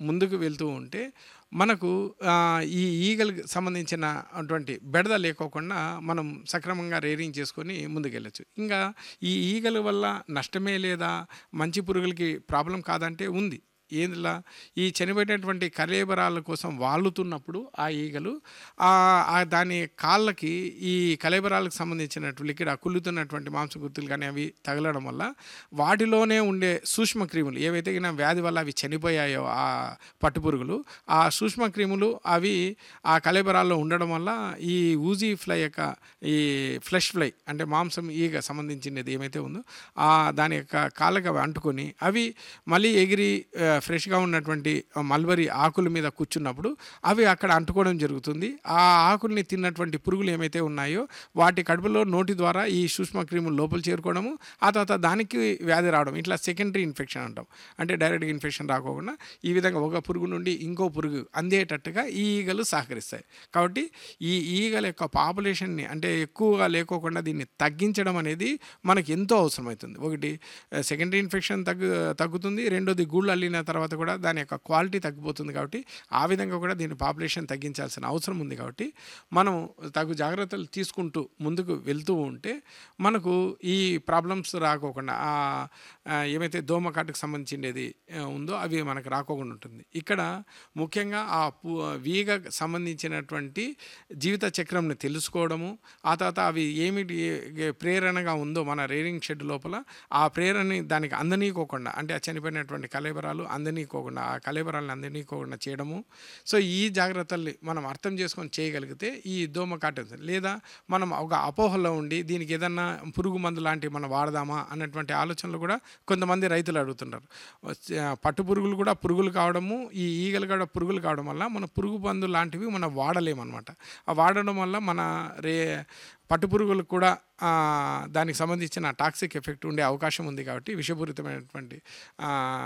ముందుకు వెళ్తూ ఉంటే మనకు ఆ, ఈ ఈగలకు సంబంధించిన అటువంటి బెడద లేకోకుండా మనం సక్రమంగా రేరింగ్ చేసుకొని ముందుకెళ్ళచ్చు ఇంకా ఈ ఈగల వల్ల నష్టమే లేదా మంచి పురుగులకి ప్రాబ్లం కాదంటే ఉంది ఏందిలా ఈ చనిపోయినటువంటి కలేబరాల కోసం వాలుతున్నప్పుడు ఆ ఈగలు ఆ ఆ దాని కాళ్ళకి ఈ కలేబరాలకు సంబంధించినటువంటి లిక్విడ్ ఆ కుళ్ళుతున్నటువంటి మాంసగుర్తులు కానీ అవి తగలడం వల్ల వాటిలోనే ఉండే సూక్ష్మ క్రిములు ఏవైతే గిన వ్యాధి వల్ల అవి చనిపోయాయో ఆ పట్టుపురుగులు ఆ సూక్ష్మ క్రిములు అవి ఆ కలేబరాల్లో ఉండడం వల్ల ఈ ఊజీ ఫ్లై యొక్క ఈ ఫ్లెష్ ఫ్లై అంటే మాంసం ఈగ సంబంధించినది ఏమైతే ఉందో ఆ దాని యొక్క కాళ్ళకి అవి అంటుకొని అవి మళ్ళీ ఎగిరి ఆ, ఫ్రెష్గా ఉన్నటువంటి మల్బరీ ఆకుల మీద కూర్చున్నప్పుడు అవి అక్కడ అంటుకోవడం జరుగుతుంది ఆ ఆకుల్ని తిన్నటువంటి పురుగులు ఏమైతే ఉన్నాయో వాటి కడుపులో నోటి ద్వారా ఈ సూక్ష్మ క్రిములు లోపల చేరుకోవడము ఆ తర్వాత దానికి వ్యాధి రావడం ఇట్లా సెకండరీ ఇన్ఫెక్షన్ అంటాం అంటే డైరెక్ట్గా ఇన్ఫెక్షన్ రాకోకుండా ఈ విధంగా ఒక పురుగు నుండి ఇంకో పురుగు అందేటట్టుగా ఈ ఈగలు సహకరిస్తాయి కాబట్టి ఈ ఈగల యొక్క పాపులేషన్ని అంటే ఎక్కువగా లేకోకుండా దీన్ని తగ్గించడం అనేది మనకి ఎంతో అవసరమవుతుంది ఒకటి సెకండరీ ఇన్ఫెక్షన్ తగ్గు తగ్గుతుంది రెండోది గూళ్ళు అల్లిన తర్వాత కూడా దాని యొక్క క్వాలిటీ తగ్గిపోతుంది కాబట్టి ఆ విధంగా కూడా దీని పాపులేషన్ తగ్గించాల్సిన అవసరం ఉంది కాబట్టి మనం తగు జాగ్రత్తలు తీసుకుంటూ ముందుకు వెళ్తూ ఉంటే మనకు ఈ ప్రాబ్లమ్స్ రాకోకుండా ఆ ఆ, ఏమైతే దోమకాటుకు సంబంధించినది ఆ, ఉందో అవి మనకు రాకోకుండా ఉంటుంది ఇక్కడ ముఖ్యంగా ఆ పు- వీగ సంబంధించినటువంటి జీవిత చక్రంని తెలుసుకోవడము ఆ తర్వాత అవి ఏమిటి ఏ- ప్రేరణగా ఉందో మన రేరింగ్ షెడ్ లోపల ఆ ప్రేరణని దానికి అందనీకోకుండా అంటే ఆ చనిపోయినటువంటి కలేబరాలు అందనీకోకుండా ఆ కలేబరాలను అందనీకోకుండా చేయడము సో ఈ జాగ్రత్తల్ని మనం అర్థం చేసుకొని చేయగలిగితే ఈ దోమ కాటేస్తుంది లేదా మనం ఒక అపోహలో ఉండి దీనికి ఏదన్నా పురుగు మందు లాంటివి మనం వాడదామా అన్నటువంటి ఆలోచనలు కూడా కొంతమంది రైతులు అడుగుతుంటారు ఆ, పట్టు పురుగులు కూడా పురుగులు కావడము ఈ ఈగలు కూడా పురుగులు కావడం వల్ల మన పురుగు మందు లాంటివి మనం వాడలేమన్నమాట ఆ వాడడం వల్ల మన రే పట్టు పురుగులకు కూడా ఆ, దానికి సంబంధించిన టాక్సిక్ ఎఫెక్ట్ ఉండే అవకాశం ఉంది కాబట్టి విషపూరితమైనటువంటి ఆ,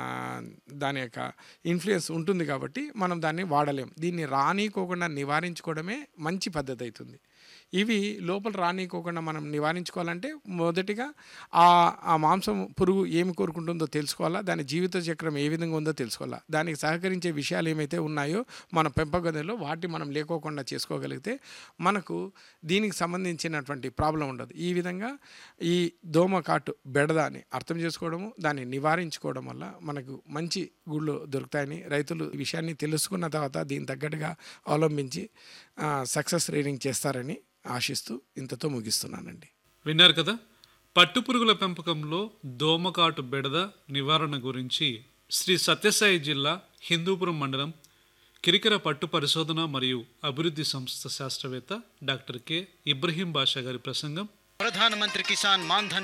దాని యొక్క ఇన్ఫ్లుయెన్స్ ఉంటుంది కాబట్టి మనం దాన్ని వాడలేం దీన్ని రానీకోకుండా నివారించుకోవడమే మంచి పద్ధతి అవుతుంది ఇవి లోపల రానీకోకుండా మనం నివారించుకోవాలంటే మొదటిగా ఆ ఆ మాంసం పురుగు ఏమి కోరుకుంటుందో తెలుసుకోవాలా దాని జీవిత చక్రం ఏ విధంగా ఉందో తెలుసుకోవాలా దానికి సహకరించే విషయాలు ఏమైతే ఉన్నాయో మన పెంపకదలో వాటి మనం లేకోకుండా చేసుకోగలిగితే మనకు దీనికి సంబంధించినటువంటి ప్రాబ్లం ఉండదు ఈ విధంగా ఈ దోమకాటు బెడదాన్ని అర్థం చేసుకోవడము దాన్ని నివారించుకోవడం వల్ల మనకు మంచి గుళ్ళు దొరుకుతాయని రైతులు ఈ విషయాన్ని తెలుసుకున్న తర్వాత దీని తగ్గట్టుగా అవలంబించి సక్సెస్ రేటింగ్ చేస్తారని ఆశిస్తూ ఇంతతో ముగిస్తున్నానండి విన్నారు కదా పట్టుపురుగుల పెంపకంలో దోమకాటు బెడద నివారణ గురించి శ్రీ సత్యసాయి జిల్లా హిందూపురం మండలం కిరికిర పట్టు పరిశోధన మరియు అభివృద్ధి సంస్థ శాస్త్రవేత్త డాక్టర్ కె ఇబ్రహీం బాషా గారి ప్రసంగం ప్రధానమంత్రి కిసాన్ మాన్ధన్